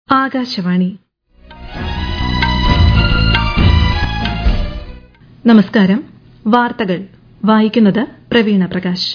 ആകാശവാണി നമസ്കാരം വാർത്തകൾ വായിക്കുന്നത് പ്രവീണ പ്രകാശ്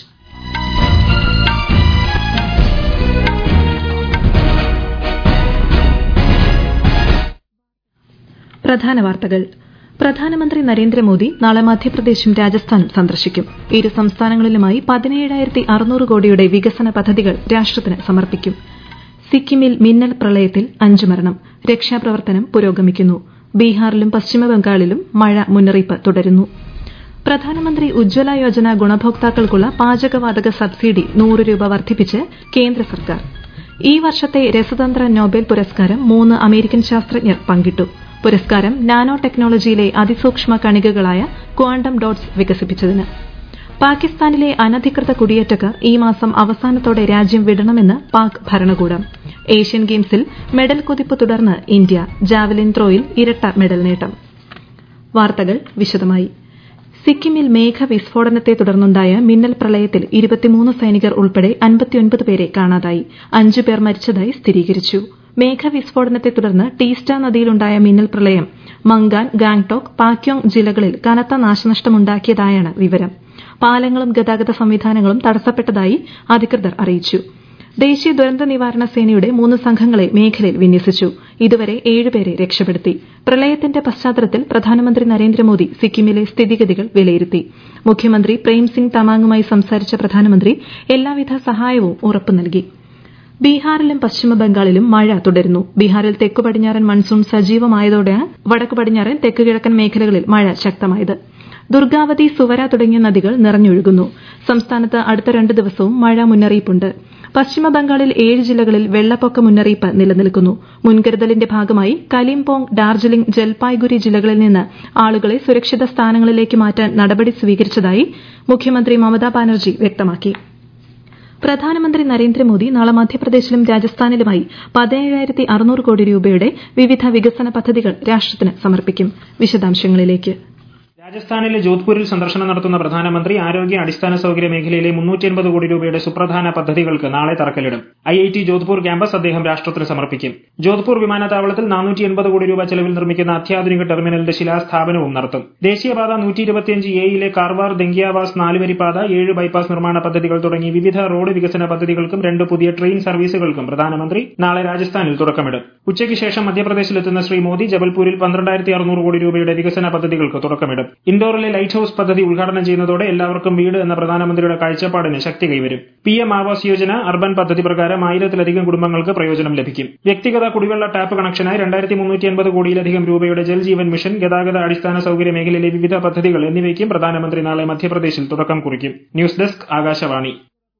പ്രധാന വാർത്തകൾ പ്രധാനമന്ത്രി നരേന്ദ്രമോദി നാളെ മധ്യപ്രദേശും രാജസ്ഥാനും സന്ദർശിക്കും ഇരു സംസ്ഥാനങ്ങളിലുമായി പതിനേഴായിരത്തി അറുന്നൂറ് കോടിയുടെ വികസന പദ്ധതികൾ രാഷ്ട്രത്തിന് സമർപ്പിക്കും സിക്കിമിൽ മിന്നൽ പ്രളയത്തിൽ അഞ്ച് മരണം രക്ഷാപ്രവർത്തനം പുരോഗമിക്കുന്നു ബീഹാറിലും പശ്ചിമബംഗാളിലും മഴ മുന്നറിയിപ്പ് തുടരുന്നു പ്രധാനമന്ത്രി ഉജ്ജ്വല യോജന ഗുണഭോക്താക്കൾക്കുള്ള പാചകവാതക സബ്സിഡി നൂറ് രൂപ വർദ്ധിപ്പിച്ച് കേന്ദ്ര സർക്കാർ ഈ വർഷത്തെ രസതന്ത്ര നോബൽ പുരസ്കാരം മൂന്ന് അമേരിക്കൻ ശാസ്ത്രജ്ഞർ പങ്കിട്ടു പുരസ്കാരം നാനോ ടെക്നോളജിയിലെ അതിസൂക്ഷ്മ കണികകളായ ക്വാണ്ടം ഡോട്ട്സ് വികസിപ്പിച്ചതിന് പാകിസ്ഥാനിലെ അനധികൃത കുടിയേറ്റക്കാർ ഈ മാസം അവസാനത്തോടെ രാജ്യം വിടണമെന്ന് പാക് ഭരണകൂടം ഏഷ്യൻ ഗെയിംസിൽ മെഡൽ കുതിപ്പ് തുടർന്ന് ഇന്ത്യ ജാവലിൻ ത്രോയിൽ ഇരട്ട മെഡൽ നേട്ടം വാർത്തകൾ വിശദമായി സിക്കിമിൽ മേഘവിസ്ഫോടനത്തെ തുടർന്നുണ്ടായ മിന്നൽ പ്രളയത്തിൽ ഇരുപത്തിമൂന്ന് സൈനികർ ഉൾപ്പെടെ അൻപത്തിയൊൻപത് പേരെ കാണാതായി അഞ്ചു പേർ മരിച്ചതായി സ്ഥിരീകരിച്ചു മേഘവിസ്ഫോടനത്തെ തുടർന്ന് ടീസ്റ്റ നദിയിലുണ്ടായ മിന്നൽ പ്രളയം മങ്കാൻ ഗാംഗ്ടോക്ക് പാക്യോങ് ജില്ലകളിൽ കനത്ത നാശനഷ്ടമുണ്ടാക്കിയതായാണ് വിവരം പാലങ്ങളും ഗതാഗത സംവിധാനങ്ങളും തടസ്സപ്പെട്ടതായി അധികൃതർ അറിയിച്ചു ദേശീയ ദുരന്ത നിവാരണ സേനയുടെ മൂന്ന് സംഘങ്ങളെ മേഖലയിൽ വിന്യസിച്ചു ഇതുവരെ ഏഴുപേരെ രക്ഷപ്പെടുത്തി പ്രളയത്തിന്റെ പശ്ചാത്തലത്തിൽ പ്രധാനമന്ത്രി നരേന്ദ്രമോദി സിക്കിമിലെ സ്ഥിതിഗതികൾ വിലയിരുത്തി മുഖ്യമന്ത്രി പ്രേംസിംഗ് തമാങ്ങുമായി സംസാരിച്ച പ്രധാനമന്ത്രി എല്ലാവിധ സഹായവും ഉറപ്പു നൽകി ബീഹാറിലും പശ്ചിമബംഗാളിലും മഴ തുടരുന്നു ബീഹാറിൽ തെക്കു പടിഞ്ഞാറൻ മൺസൂൺ സജീവമായതോടെയാണ് വടക്കു പടിഞ്ഞാറൻ തെക്ക് കിഴക്കൻ മേഖലകളിൽ മഴ ശക്തമായത് ദുർഗാവതി സുവര തുടങ്ങിയ നദികൾ നിറഞ്ഞൊഴുകുന്നു സംസ്ഥാനത്ത് അടുത്ത രണ്ട് ദിവസവും മഴ മുന്നറിയിപ്പുണ്ട് പശ്ചിമബംഗാളിൽ ഏഴ് ജില്ലകളിൽ വെള്ളപ്പൊക്ക മുന്നറിയിപ്പ് നിലനിൽക്കുന്നു മുൻകരുതലിന്റെ ഭാഗമായി കലിംപോങ് ഡാർജിലിംഗ് ജൽപായ്ഗുരി ജില്ലകളിൽ നിന്ന് ആളുകളെ സുരക്ഷിത സ്ഥാനങ്ങളിലേക്ക് മാറ്റാൻ നടപടി സ്വീകരിച്ചതായി മുഖ്യമന്ത്രി മമതാ ബാനർജി വ്യക്തമാക്കി പ്രധാനമന്ത്രി നരേന്ദ്രമോദി നാളെ മധ്യപ്രദേശിലും രാജസ്ഥാനിലുമായി പതിനേഴായിരത്തി അറുന്നൂറ് കോടി രൂപയുടെ വിവിധ വികസന പദ്ധതികൾ രാഷ്ട്രത്തിന് സമർപ്പിക്കും വിശദാംശങ്ങളിലേക്ക് രാജസ്ഥാനിലെ ജോധ്പൂരിൽ സന്ദർശനം നടത്തുന്ന പ്രധാനമന്ത്രി ആരോഗ്യ അടിസ്ഥാന സൌകര്യ മേഖലയിലെ മുന്നൂറ്റിയൻപത് കോടി രൂപയുടെ സുപ്രധാന പദ്ധതികൾക്ക് നാളെ തറക്കല്ലിടും I I T Jodhpur campus അദ്ദേഹം രാഷ്ട്രത്തിന് സമർപ്പിക്കും ജോധ്പൂർ വിമാനത്താവളത്തിൽ നാനൂറ്റി എൺപത് കോടി രൂപ ചെലവിൽ നിർമ്മിക്കുന്ന അത്യാധുനിക ടെർമിനലിന്റെ ശിലാസ്ഥാപനവും നടത്തും ദേശീയപാത നൂറ്റി ഇരുപത്തിയഞ്ച് എയിലെ കാർവാർ ദെങ്കിയാവാസ് നാലുവരിപ്പാത ഏഴ് ബൈപ്പാസ് നിർമ്മാണ പദ്ധതികൾ തുടങ്ങി വിവിധ റോഡ് വികസന പദ്ധതികൾക്കും രണ്ട് പുതിയ ട്രെയിൻ സർവീസുകൾക്കും പ്രധാനമന്ത്രി നാളെ രാജസ്ഥാനിൽ തുടക്കമിടും ഉച്ചയ്ക്ക് ശേഷം മധ്യപ്രദേശിലെത്തുന്ന ശ്രീ മോദി ജബൽപൂരിൽ പന്ത്രണ്ടായിരത്തി അറുന്നൂറ് കോടി രൂപയുടെ വികസന പദ്ധതികൾക്ക് തുടക്കമിടും ഇൻഡോറിലെ ലൈറ്റ് ഹൌസ് പദ്ധതി ഉദ്ഘാടനം ചെയ്യുന്നതോടെ എല്ലാവർക്കും വീട് എന്ന പ്രധാനമന്ത്രിയുടെ കാഴ്ചപ്പാടിന് ശക്തി കൈവരും P M Awas Yojana urban പദ്ധതി പ്രകാരം ആയിരത്തിലധികം കുടുംബങ്ങൾക്ക് പ്രയോജനം ലഭിക്കും വ്യക്തിഗത കുടിവെള്ള ടാപ്പ് കണക്ഷനായി രണ്ടായിരത്തി മുന്നൂറ്റി അൻപത് കോടിയിലധികം രൂപയുടെ ജൽ ജീവൻ മിഷൻ ഗതാഗത അടിസ്ഥാന സൌകര്യ മേഖലയിലെ വിവിധ പദ്ധതികൾ എന്നിവയ്ക്കും പ്രധാനമന്ത്രി നാളെ മധ്യപ്രദേശിൽ തുടക്കം കുറിക്കും ന്യൂസ് ഡെസ്ക് ആകാശവാണി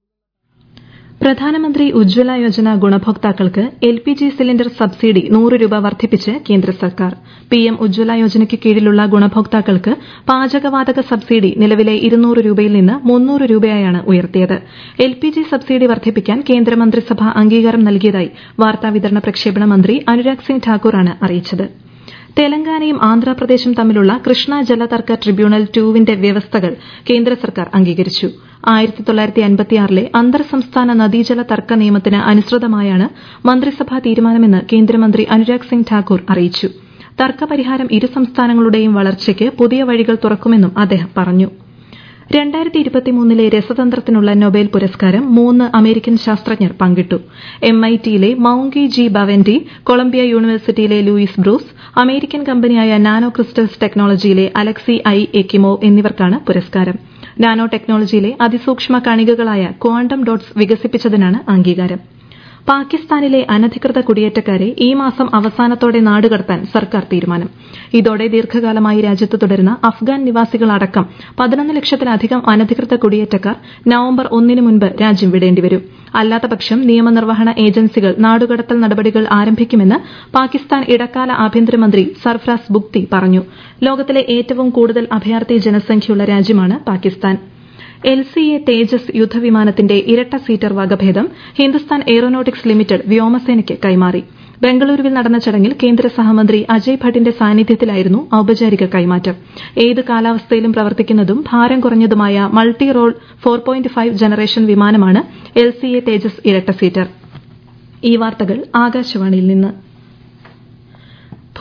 പ്രധാനമന്ത്രി ഉജ്ജ്വല യോജന ഗുണഭോക്താക്കൾക്ക് L P G cylinder subsidy നൂറ് രൂപ വർദ്ധിപ്പിച്ച് കേന്ദ്ര സർക്കാർ പി എം ഉജ്ജ്വല യോജനയ്ക്ക് കീഴിലുള്ള ഗുണഭോക്താക്കൾക്ക് പാചകവാതക സബ്സിഡി നിലവിലെ ഇരുന്നൂറ് രൂപയിൽ നിന്ന് മുന്നൂറ് രൂപയായാണ് ഉയർത്തിയത് എൽ പി ജി സബ്സിഡി വർദ്ധിപ്പിക്കാൻ കേന്ദ്രമന്ത്രിസഭ അംഗീകാരം നൽകിയതായി വാർത്താവിതരണ പ്രക്ഷേപണ മന്ത്രി അനുരാഗ് സിംഗ് ഠാക്കൂറാണ് അറിയിച്ചത് തെലങ്കാനയും ആന്ധ്രാപ്രദേശും തമ്മിലുള്ള കൃഷ്ണ ജലതർക്ക ട്രിബ്യൂണൽ ടുവിന്റെ വ്യവസ്ഥകൾ കേന്ദ്ര സർക്കാർ അംഗീകരിച്ചു ആയിരത്തി തൊള്ളായിരത്തി അൻപത്തിയാറിലെ അന്തർ സംസ്ഥാന നദീജല തർക്ക നിയമത്തിന് അനുസൃതമായാണ് മന്ത്രിസഭാ തീരുമാനമെന്ന് കേന്ദ്രമന്ത്രി അനുരാഗ് സിംഗ് ഠാക്കൂർ അറിയിച്ചു തർക്ക പരിഹാരം ഇരു സംസ്ഥാനങ്ങളുടെയും വളർച്ചയ്ക്ക് പുതിയ വഴികൾ തുറക്കുമെന്നും അദ്ദേഹം പറഞ്ഞു രണ്ടായിരത്തി ഇരുപത്തിമൂന്നിലെ രസതന്ത്രത്തിനുള്ള നൊബേൽ പുരസ്കാരം മൂന്ന് അമേരിക്കൻ ശാസ്ത്രജ്ഞർ പങ്കിട്ടു എം ഐ ടിയിലെ മൌങ്കി ജി ബവൻഡി കൊളംബിയ യൂണിവേഴ്സിറ്റിയിലെ ലൂയിസ് ബ്രൂസ് അമേരിക്കൻ കമ്പനിയായ നാനോ ക്രിസ്റ്റൽസ് ടെക്നോളജിയിലെ അലക്സി ഐ എക്കിമോവ് എന്നിവർക്കാണ് പുരസ്കാരം നാനോ ടെക്നോളജിയിലെ അതിസൂക്ഷ്മ കണികകളായ ക്വാണ്ടം ഡോട്ട്സ് വികസിപ്പിച്ചതിനാണ് അംഗീകാരം പാകിസ്ഥാനിലെ അനധികൃത കുടിയേറ്റക്കാരെ ഈ മാസം അവസാനത്തോടെ നാടുകടത്താൻ സർക്കാർ തീരുമാനം ഇതോടെ ദീർഘകാലമായി രാജ്യത്ത് തുടരുന്ന അഫ്ഗാൻ നിവാസികളടക്കം പതിനൊന്ന് ലക്ഷത്തിലധികം അനധികൃത കുടിയേറ്റക്കാർ നവംബർ ഒന്നിന് മുൻപ് രാജ്യം വിടേണ്ടിവരും അല്ലാത്തപക്ഷം നിയമനിർവഹണ ഏജൻസികൾ നാടുകടത്തൽ നടപടികൾ ആരംഭിക്കുമെന്ന് പാകിസ്ഥാൻ ഇടക്കാല ആഭ്യന്തരമന്ത്രി സർഫ്രാസ് ബുക്തി പറഞ്ഞു ലോകത്തിലെ ഏറ്റവും കൂടുതൽ അഭയാർത്ഥി ജനസംഖ്യയുള്ള രാജ്യമാണ് Pakistan L C A Tejas യുദ്ധവിമാനത്തിന്റെ ഇരട്ട സീറ്റർ വകഭേദം ഹിന്ദുസ്ഥാൻ എയ്റോനോട്ടിക്സ് ലിമിറ്റഡ് വ്യോമസേനയ്ക്ക് കൈമാറി ബംഗളൂരുവിൽ നടന്ന ചടങ്ങിൽ കേന്ദ്ര സഹമന്ത്രി അജയ് ഭട്ടിന്റെ സാന്നിധ്യത്തിലായിരുന്നു ഔപചാരിക കൈമാറ്റം ഏത് കാലാവസ്ഥയിലും പ്രവർത്തിക്കുന്നതും ഭാരം കുറഞ്ഞതുമായ multi role four point five generation വിമാനമാണ് എൽ സി എ തേജസ് ഇരട്ട സീറ്റർ ഈ വാർത്തകൾ ആകാശവാണിയിൽ നിന്ന്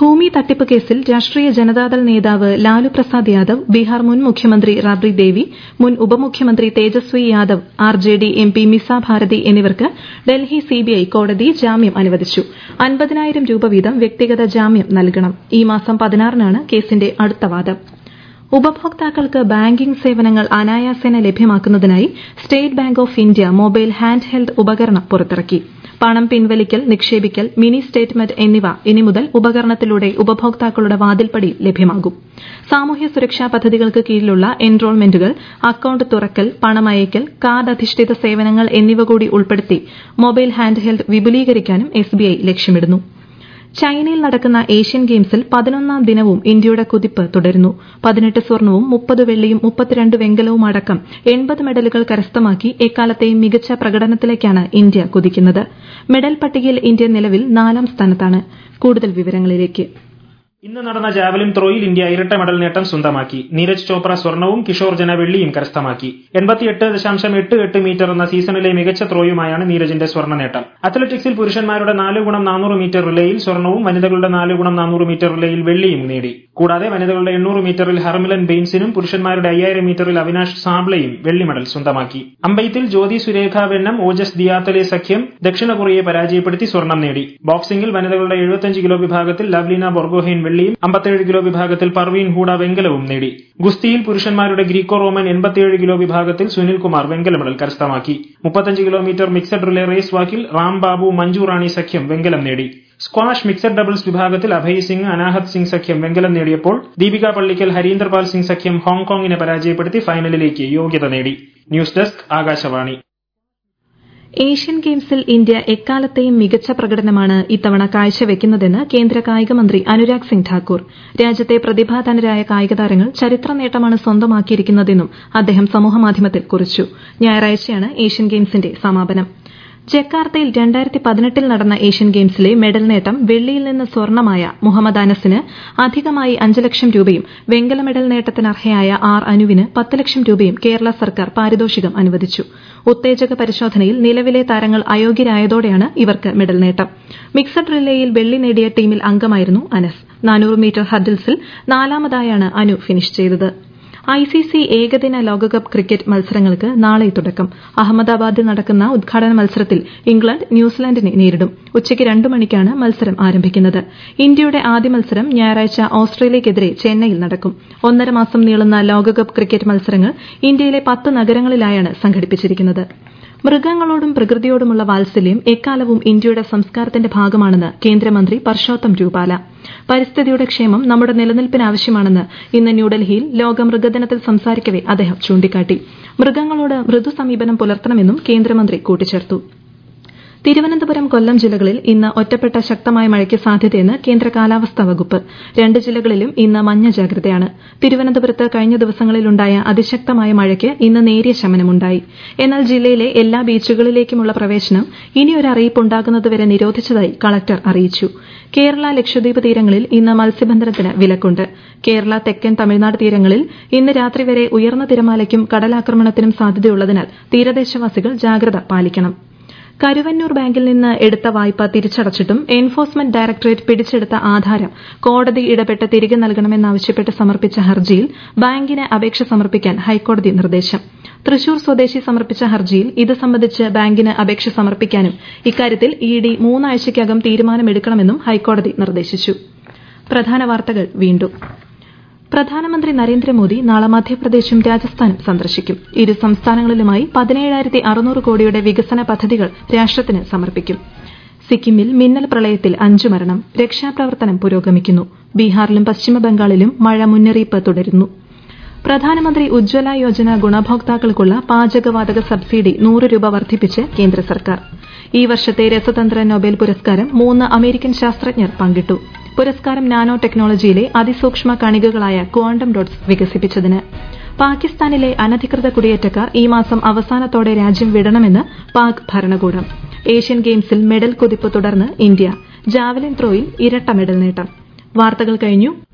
ഭൂമി തട്ടിപ്പ് കേസിൽ രാഷ്ട്രീയ ജനതാദൾ നേതാവ് ലാലു പ്രസാദ് യാദവ് ബീഹാർ മുൻ മുഖ്യമന്ത്രി റാബ്രി ദേവി മുൻ ഉപമുഖ്യമന്ത്രി Tejashwi Yadav R J D M P Misa Bharti എന്നിവർക്ക് ഡൽഹി സിബിഐ കോടതി ജാമ്യം അനുവദിച്ചു അൻപതിനായിരം രൂപ വീതം വ്യക്തിഗത ജാമ്യം നൽകണം ഈ മാസം പതിനാറിനാണ് കേസിന്റെ അടുത്ത വാദം ഉപഭോക്താക്കൾക്ക് ബാങ്കിംഗ് സേവനങ്ങൾ അനായാസേന ലഭ്യമാക്കുന്നതിനായി State Bank of India mobile hand held ഉപകരണം പുറത്തിറക്കി പണം പിൻവലിക്കൽ നിക്ഷേപിക്കൽ മിനി സ്റ്റേറ്റ്മെന്റ് എന്നിവ ഇനി മുതൽ ഉപകരണത്തിലൂടെ ഉപഭോക്താക്കളുടെ വാതിൽപ്പടി ലഭ്യമാകും സാമൂഹ്യ സുരക്ഷാ പദ്ധതികൾക്ക് കീഴിലുള്ള എൻറോൾമെന്റുകൾ അക്കൌണ്ട് തുറക്കൽ പണമയക്കൽ കാർഡ് അധിഷ്ഠിത സേവനങ്ങൾ എന്നിവ കൂടി ഉൾപ്പെടുത്തി മൊബൈൽ ഹാൻഡ് ഹെൽഡ് വിപുലീകരിക്കാനും എസ്ബിഐ ലക്ഷ്യമിടുന്നു ചൈനയിൽ നടക്കുന്ന ഏഷ്യൻ ഗെയിംസിൽ പതിനൊന്നാം ദിനവും ഇന്ത്യയുടെ കുതിപ്പ് തുടരുന്നു പതിനെട്ട് സ്വർണവും മുപ്പത് വെള്ളിയും മുപ്പത്തിരണ്ട് വെങ്കലവും അടക്കം എൺപത് മെഡലുകൾ കരസ്ഥമാക്കി എക്കാലത്തെയും മികച്ച പ്രകടനത്തിലേക്കാണ് ഇന്ത്യ കുതിക്കുന്നത് മെഡൽ പട്ടികയിൽ ഇന്ത്യ നിലവിൽ നാലാം സ്ഥാനത്താണ് കൂടുതൽ വിവരങ്ങളിലേക്ക് ഇന്ന് നടന്ന ജാവലിൻ ത്രോയിൽ ഇന്ത്യ ഇരട്ട മെഡൽ നേട്ടം സ്വന്തമാക്കി നീരജ് ചോപ്ര സ്വർണവും കിഷോർ ജന വെള്ളിയും കരസ്ഥമാക്കി എൺപത്തിയെട്ട് ദശാംശം എട്ട് എട്ട് മീറ്റർ എന്ന സീസണിലെ മികച്ച ത്രോയുമായാണ് നീരജിന്റെ സ്വർണ്ണ നേട്ടം അത്ലറ്റിക്സിൽ പുരുഷന്മാരുടെ നാല് ഗുണം നാനൂറ് മീറ്റർ റിലേയിൽ സ്വർണവും വനിതകളുടെ നാല് ഗുണം നാനൂറ് മീറ്റർ റിലേയിൽ വെള്ളിയും നേടി കൂടാതെ വനിതകളുടെ എണ്ണൂറ് മീറ്ററിൽ ഹർമിലൻ ബെയിൻസിനും പുരുഷന്മാരുടെ അയ്യായിരം മീറ്ററിൽ അവിനാഷ് സാബ്ലയും വെള്ളി മെഡൽ സ്വന്തമാക്കി അമ്പെയ്ത്തിൽ ജ്യോതി സുരേഖ വെന്നം ഓജസ് ദിയാത്തലെ സഖ്യം ദക്ഷിണ കൊറിയയെ പരാജയപ്പെടുത്തി സ്വർണം നേടി ബോക്സിംഗിൽ വനിതകളുടെ എഴുപത്തിയഞ്ച് കിലോ വിഭാഗത്തിൽ ലവ്ലിന ബൊർഗോഹെൻ വെള്ളിയും അമ്പത്തിയേഴ് കിലോ വിഭാഗത്തിൽ പർവീൻ ഹൂഡ വെങ്കലവും നേടി ഗുസ്തിയിൽ പുരുഷന്മാരുടെ ഗ്രീക്കോ റോമൻ എൺപത്തിയേഴ് കിലോ വിഭാഗത്തിൽ സുനിൽ കുമാർ വെങ്കല മെഡൽ കരസ്ഥമാക്കി മുപ്പത്തഞ്ച് കിലോമീറ്റർ മിക്സഡ് റിലേ റേസ് വാക്കിൽ റാം ബാബു മഞ്ജു റാണി സഖ്യം വെങ്കലം നേടി സ്ക്വാഷ് മിക്സഡ് ഡബിൾസ് വിഭാഗത്തിൽ അഭയ് സിംഗ് അനാഹത് സിംഗ് സഖ്യം വെങ്കലം നേടിയപ്പോൾ ദീപിക പള്ളിക്കൽ ഹരീന്ദർപാൽ സിംഗ് സഖ്യം ഹോങ്കോങ്ങിനെ പരാജയപ്പെടുത്തി ഫൈനലിലേക്ക് യോഗ്യത നേടി ന്യൂസ് ഡെസ്ക് ആകാശവാണി ഏഷ്യൻ ഗെയിംസിൽ ഇന്ത്യ എക്കാലത്തെയും മികച്ച പ്രകടനമാണ് ഇത്തവണ കാഴ്ചവെക്കുന്നതെന്ന് കേന്ദ്ര കായിക മന്ത്രി അനുരാഗ് സിംഗ് ഠാക്കൂർ രാജ്യത്തെ പ്രതിഭാധനരായ കായിക താരങ്ങൾ ചരിത്ര നേട്ടമാണ് സ്വന്തമാക്കിയിരിക്കുന്നതെന്നും അദ്ദേഹം സമൂഹമാധ്യമത്തിൽ കുറിച്ചു ഞായറാഴ്ചയാണ് ഏഷ്യൻ ഗെയിംസിന്റെ സമാപനം ജക്കാർത്തയിൽ രണ്ടായിരത്തി പതിനെട്ടിൽ നടന്ന ഏഷ്യൻ ഗെയിംസിലെ മെഡൽ നേട്ടം വെള്ളിയിൽ നിന്ന് സ്വർണമായ മുഹമ്മദ് അനസിന് അധികമായി അഞ്ച് ലക്ഷം രൂപയും വെങ്കല മെഡൽ നേട്ടത്തിനർഹയായ ആർ അനുവിന് പത്ത് ലക്ഷം രൂപയും കേരള സർക്കാർ പാരിതോഷികം അനുവദിച്ചു ഉത്തേജക പരിശോധനയിൽ നിലവിലെ താരങ്ങൾ അയോഗ്യരായതോടെയാണ് ഇവർക്ക് മെഡൽ നേട്ടം മിക്സഡ് റിലേയിൽ വെള്ളി നേടിയ ടീമിൽ അംഗമായിരുന്നു അനസ് നാനൂറ് മീറ്റർ ഹർഡിൽസിൽ നാലാമതായാണ് അനു ഫിനിഷ് ചെയ്തത് ഐസിസി ഏകദിന ലോകകപ്പ് ക്രിക്കറ്റ് മത്സരങ്ങൾക്ക് നാളെ തുടക്കം അഹമ്മദാബാദിൽ നടക്കുന്ന ഉദ്ഘാടന മത്സരത്തിൽ ഇംഗ്ലണ്ട് ന്യൂസിലാൻഡിനെ നേരിടും ഉച്ചയ്ക്ക് രണ്ടു മണിക്കാണ് മത്സരം ആരംഭിക്കുന്നത് ഇന്ത്യയുടെ ആദ്യ മത്സരം ഞായറാഴ്ച ഓസ്ട്രേലിയയ്ക്കെതിരെ ചെന്നൈയിൽ നടക്കും ഒന്നര മാസം നീളുന്ന ലോകകപ്പ് ക്രിക്കറ്റ് മത്സരങ്ങൾ ഇന്ത്യയിലെ പത്ത് നഗരങ്ങളിലായാണ് സംഘടിപ്പിച്ചിരിക്കുന്നത് മൃഗങ്ങളോടും പ്രകൃതിയോടുമുള്ള വാത്സല്യം എക്കാലവും ഇന്ത്യയുടെ സംസ്കാരത്തിന്റെ ഭാഗമാണെന്ന് കേന്ദ്രമന്ത്രി പർഷോത്തം രൂപാല പരിസ്ഥിതിയുടെ ക്ഷേമം നമ്മുടെ നിലനിൽപ്പിന് ആവശ്യമാണെന്ന് ഇന്ന് ന്യൂഡൽഹിയിൽ ലോക മൃഗദിനത്തിൽ സംസാരിക്കവെ അദ്ദേഹം ചൂണ്ടിക്കാട്ടി മൃഗങ്ങളോട് മൃദു സമീപനം പുലർത്തണമെന്നും കേന്ദ്രമന്ത്രി കൂട്ടിച്ചേർത്തു തിരുവനന്തപുരം കൊല്ലം ജില്ലകളിൽ ഇന്ന് ഒറ്റപ്പെട്ട ശക്തമായ മഴയ്ക്ക് സാധ്യതയെന്ന് കേന്ദ്ര കാലാവസ്ഥാ വകുപ്പ് രണ്ട് ജില്ലകളിലും ഇന്ന് മഞ്ഞ ജാഗ്രതയാണ് തിരുവനന്തപുരത്ത് കഴിഞ്ഞ ദിവസങ്ങളിലുണ്ടായ അതിശക്തമായ മഴയ്ക്ക് ഇന്ന് നേരിയ ശമനമുണ്ടായി എന്നാൽ ജില്ലയിലെ എല്ലാ ബീച്ചുകളിലേക്കുമുള്ള പ്രവേശനം ഇനിയൊരു അറിയിപ്പുണ്ടാകുന്നതുവരെ നിരോധിച്ചതായി കളക്ടർ അറിയിച്ചു കേരള ലക്ഷദ്വീപ് തീരങ്ങളിൽ ഇന്ന് മത്സ്യബന്ധനത്തിന് വിലക്കുണ്ട് കേരള തെക്കൻ തമിഴ്നാട് തീരങ്ങളിൽ ഇന്ന് രാത്രി വരെ ഉയർന്ന തിരമാലയ്ക്കും കടലാക്രമണത്തിനും സാധ്യതയുള്ളതിനാൽ തീരദേശവാസികൾ ജാഗ്രത പാലിക്കണം കരുവന്നൂർ ബാങ്കിൽ നിന്ന് എടുത്ത വായ്പ തിരിച്ചടച്ചിട്ടും എൻഫോഴ്സ്മെന്റ് ഡയറക്ടറേറ്റ് പിടിച്ചെടുത്ത ആധാരം കോടതി ഇടപെട്ട് തിരികെ നൽകണമെന്നാവശ്യപ്പെട്ട് സമർപ്പിച്ച ഹർജിയിൽ ബാങ്കിന് അപേക്ഷ സമർപ്പിക്കാൻ ഹൈക്കോടതി നിർദ്ദേശം തൃശൂർ സ്വദേശി സമർപ്പിച്ച ഹർജിയിൽ ഇത് സംബന്ധിച്ച് ബാങ്കിന് അപേക്ഷ സമർപ്പിക്കാനും ഇക്കാര്യത്തിൽ ഇ ഡി മൂന്നാഴ്ചയ്ക്കകം തീരുമാനമെടുക്കണമെന്നും ഹൈക്കോടതി നിർദ്ദേശിച്ചു പ്രധാന വാർത്തകൾ വീണ്ടും പ്രധാനമന്ത്രി നരേന്ദ്രമോദി നാളെ മധ്യപ്രദേശും രാജസ്ഥാനും സന്ദർശിക്കും ഇരു സംസ്ഥാനങ്ങളിലുമായി പതിനേഴായിരത്തി അറുന്നൂറ് കോടിയുടെ വികസന പദ്ധതികൾ രാഷ്ട്രത്തിന് സമർപ്പിക്കും സിക്കിമിൽ മിന്നൽ പ്രളയത്തിൽ അഞ്ചു മരണം രക്ഷാപ്രവർത്തനം പുരോഗമിക്കുന്നു ബീഹാറിലും പശ്ചിമബംഗാളിലും മഴ മുന്നറിയിപ്പ് തുടരുന്നു പ്രധാനമന്ത്രി ഉജ്ജ്വല യോജന ഗുണഭോക്താക്കൾക്കുള്ള പാചകവാതക സബ്സിഡി നൂറ് രൂപ വർദ്ധിപ്പിച്ച് കേന്ദ്ര സർക്കാർ ഈ വർഷത്തെ രസതന്ത്ര നൊബേൽ പുരസ്കാരം മൂന്ന് അമേരിക്കൻ ശാസ്ത്രജ്ഞർ പങ്കിട്ടു പുരസ്കാരം നാനോ ടെക്നോളജിയിലെ അതിസൂക്ഷ്മ കണികകളായ ക്വാണ്ടം ഡോട്ട്സ് വികസിപ്പിച്ചതിന് പാകിസ്ഥാനിലെ അനധികൃത കുടിയേറ്റക്കാർ ഈ മാസം അവസാനത്തോടെ രാജ്യം വിടണമെന്ന് പാക് ഭരണകൂടം ഏഷ്യൻ ഗെയിംസിൽ മെഡൽ കുതിപ്പ് തുടർന്ന് ഇന്ത്യ ജാവലിൻ ത്രോയിൽ ഇരട്ട മെഡൽ നേട്ടം വാർത്തകൾ കഴിഞ്ഞു